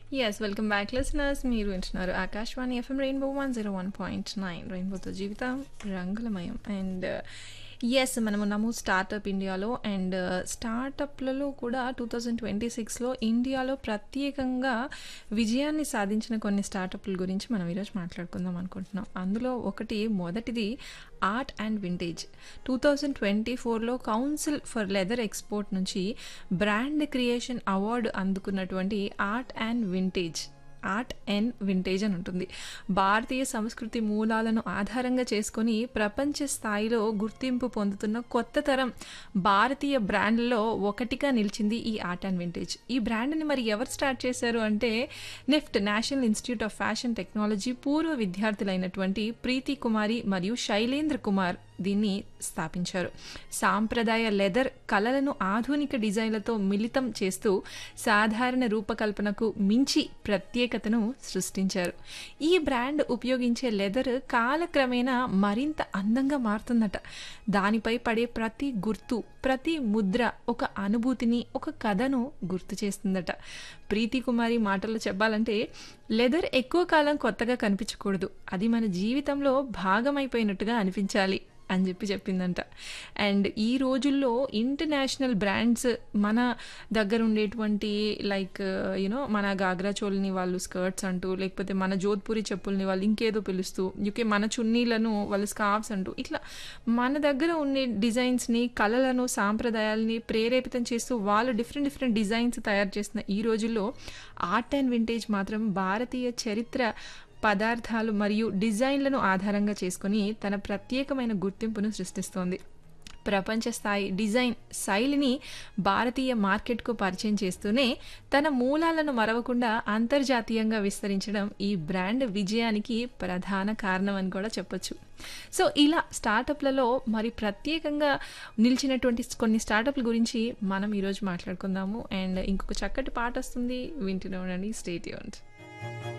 yes welcome back listeners మీరు వింటున్నారు Akashvani FM rainbow one zero one point nine రెయిన్బోతో జీవితం రంగులమయం అండ్ ఎస్ మనం ఉన్నాము స్టార్టప్ ఇండియాలో అండ్ స్టార్టప్లలో కూడా టూ థౌజండ్ ట్వంటీ సిక్స్లో ఇండియాలో ప్రత్యేకంగా విజయాన్ని సాధించిన కొన్ని స్టార్టప్ల గురించి మనం ఈరోజు మాట్లాడుకుందాం అనుకుంటున్నాం అందులో ఒకటి మొదటిది art and vintage two thousand twenty ఫోర్లో కౌన్సిల్ ఫర్ లెదర్ ఎక్స్పోర్ట్ నుంచి బ్రాండ్ క్రియేషన్ అవార్డు అందుకున్నటువంటి art and vintage art and vintage అని ఉంటుంది భారతీయ సంస్కృతి మూలాలను ఆధారంగా చేసుకొని ప్రపంచ స్థాయిలో గుర్తింపు పొందుతున్న కొత్త తరం భారతీయ బ్రాండ్లలో ఒకటిగా నిలిచింది ఈ ఆర్ట్ అండ్ వింటేజ్ ఈ బ్రాండ్ని మరి ఎవరు స్టార్ట్ చేశారు అంటే NIFT national institute of fashion technology పూర్వ విద్యార్థులైనటువంటి ప్రీతి కుమారి మరియు శైలేంద్ర కుమార్ దీన్ని స్థాపించారు సాంప్రదాయ లెదర్ కళలను ఆధునిక డిజైన్లతో మిళితం చేస్తూ సాధారణ రూపకల్పనకు మించి ప్రత్యేకతను సృష్టించారు ఈ బ్రాండ్ ఉపయోగించే లెదర్ కాలక్రమేణా మరింత అందంగా మారుతుందట దానిపై పడే ప్రతి గుర్తు ప్రతి ముద్ర ఒక అనుభూతిని ఒక కథను గుర్తు చేస్తుందట ప్రీతి కుమారి మాటల్లో చెప్పాలంటే లెదర్ ఎక్కువ కాలం కొత్తగా కనిపించకూడదు అది మన జీవితంలో భాగమైపోయినట్టుగా అనిపించాలి అని చెప్పి చెప్పిందంట అండ్ ఈ రోజుల్లో ఇంటర్నేషనల్ బ్రాండ్స్ మన దగ్గర ఉండేటువంటి లైక్ యూనో మన గాగ్రా చోల్ని వాళ్ళు స్కర్ట్స్ అంటూ లేకపోతే మన జోధ్పూరి చెప్పుల్ని వాళ్ళు ఇంకేదో పిలుస్తూ యూకే మన చున్నీలను వాళ్ళు స్కార్ఫ్స్ అంటూ ఇట్లా మన దగ్గర ఉండే డిజైన్స్ని కళలను సాంప్రదాయాల్ని ప్రేరేపితం చేస్తూ వాళ్ళు డిఫరెంట్ డిఫరెంట్ డిజైన్స్ తయారు చేస్తున్న ఈ రోజుల్లో ఆర్ట్ అండ్ వింటేజ్ మాత్రం భారతీయ చరిత్ర పదార్థాలు మరియు డిజైన్లను ఆధారంగా చేసుకుని తన ప్రత్యేకమైన గుర్తింపును సృష్టిస్తోంది ప్రపంచ స్థాయి డిజైన్ శైలిని భారతీయ మార్కెట్కు పరిచయం చేస్తూనే తన మూలాలను మరవకుండా అంతర్జాతీయంగా విస్తరించడం ఈ బ్రాండ్ విజయానికి ప్రధాన కారణం అని కూడా చెప్పొచ్చు సో ఇలా స్టార్టప్లలో మరి ప్రత్యేకంగా నిలిచినటువంటి కొన్ని స్టార్టప్ల గురించి మనం ఈరోజు మాట్లాడుకుందాము అండ్ ఇంకొక చక్కటి పాట వస్తుంది వింటూనే ఉండండి స్టేట్ యూన్